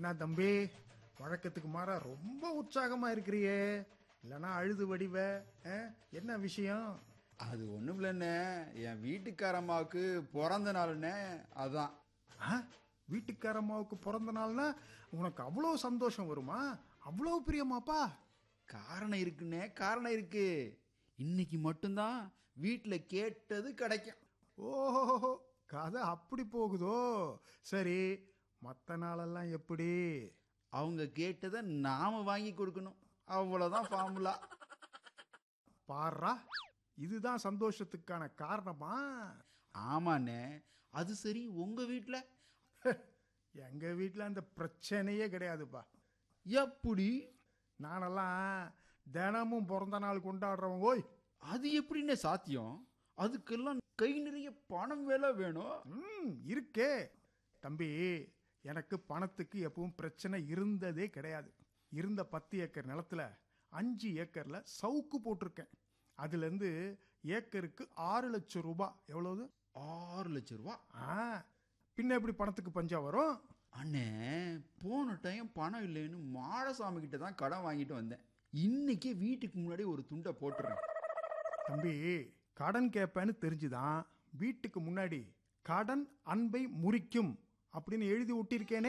என்ன தம்பி வழக்கத்துக்கு மாறா ரொம்ப உற்சாகமா இருக்கிறியே இல்லனா அழுது வடிவ ஆ? என்ன விஷயம் அது ஒண்ணும் இல்லைண்ணே என் வீட்டுக்காரம்மாவுக்கு பிறந்த நாளுண்ணே அதான் ஆ? வீட்டுக்காரம்மாவுக்கு பிறந்த நாள்னா உனக்கு அவ்வளோ சந்தோஷம் வருமா அவ்வளோ பிரியமாப்பா காரணம் இருக்குண்ணே காரணம் இருக்கு இன்னைக்கு மட்டும்தான் வீட்டில் கேட்டது கிடைக்கும் ஓஹோ கதை அப்படி போகுதோ சரி மற்ற நாளெல்லாம் எப்படி அவங்க கேட்டதை நாம வாங்கி கொடுக்கணும் அவ்வளோதான் ஃபார்முலா பாருடா இதுதான் சந்தோஷத்துக்கான காரணமா ஆமாண்ணே அது சரி உங்க வீட்டில் எங்க வீட்டில் அந்த பிரச்சனையே கிடையாதுப்பா எப்படி நானெல்லாம் தினமும் பிறந்த நாள் கொண்டாடுறவங்க ஓய் அது எப்படிண்ணே சாத்தியம் அதுக்கெல்லாம் கை நிறைய பணம் வேலை வேணும் ம் இருக்கே தம்பி எனக்கு பணத்துக்கு எப்பவும் பிரச்சனை இருந்ததே கிடையாது இருந்த பத்து ஏக்கர் நிலத்துல அஞ்சு ஏக்கர்ல சவுக்கு போட்டிருக்கேன் அதுலேருந்து ஏக்கருக்கு ஆறு லட்சம் ரூபாய் எவ்வளவு ஆறு லட்சம் ரூபா ஆ பின்ன எப்படி பணத்துக்கு பஞ்சம் வரும் அண்ணே போன டைம் பணம் இல்லைன்னு மாடசாமி கிட்ட தான் கடன் வாங்கிட்டு வந்தேன் இன்னைக்கே வீட்டுக்கு முன்னாடி ஒரு துண்டை போட்டுறேன் தம்பி கடன் கேட்பேன்னு தெரிஞ்சுதான் வீட்டுக்கு முன்னாடி கடன் அன்பை முறிக்கும் அப்படின்னு எழுதி ஒட்டியிருக்கேனே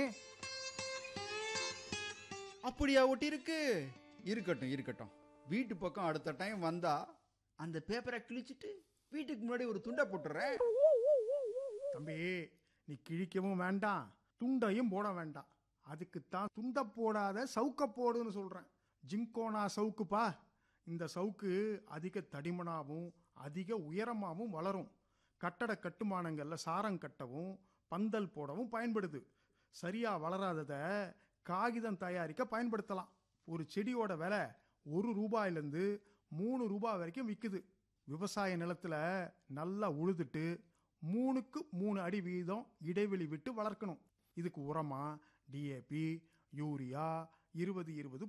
அப்படியா ஒட்டி இருக்கு இருக்கட்டும் இருக்கட்டும் வீட்டு பக்கம் அடுத்த டைம் வந்தா அந்த பேப்பரை கிழிச்சிட்டு வீட்டுக்கு முன்னாடி ஒரு துண்டை போட்டுறேன் தம்பி நீ கிழிக்கவும் வேண்டாம் துண்டையும் போட வேண்டாம் அதுக்குத்தான் துண்டை போடாத சவுக்க போடுன்னு சொல்றேன் ஜிங்கோனா சவுக்குப்பா இந்த சவுக்கு அதிக தடிமனாகவும் அதிக உயரமாகவும் வளரும் கட்டட கட்டுமானங்கள்ல சாரம் கட்டவும் பந்தல் போடவும் பயன்படுது சரியா வளராதத காகிதம் தயாரிக்க பயன்படுத்தலாம் ஒரு செடியோட விலை ஒரு ரூபாயிலிருந்து மூணு ரூபாய் வரைக்கும் விற்குது விவசாய நிலத்துல நல்லா உழுதுட்டு மூணுக்கு மூணு அடி வீதம் இடைவெளி விட்டு வளர்க்கணும் இதுக்கு உரமா டிஏபி யூரியா இருபது இருபது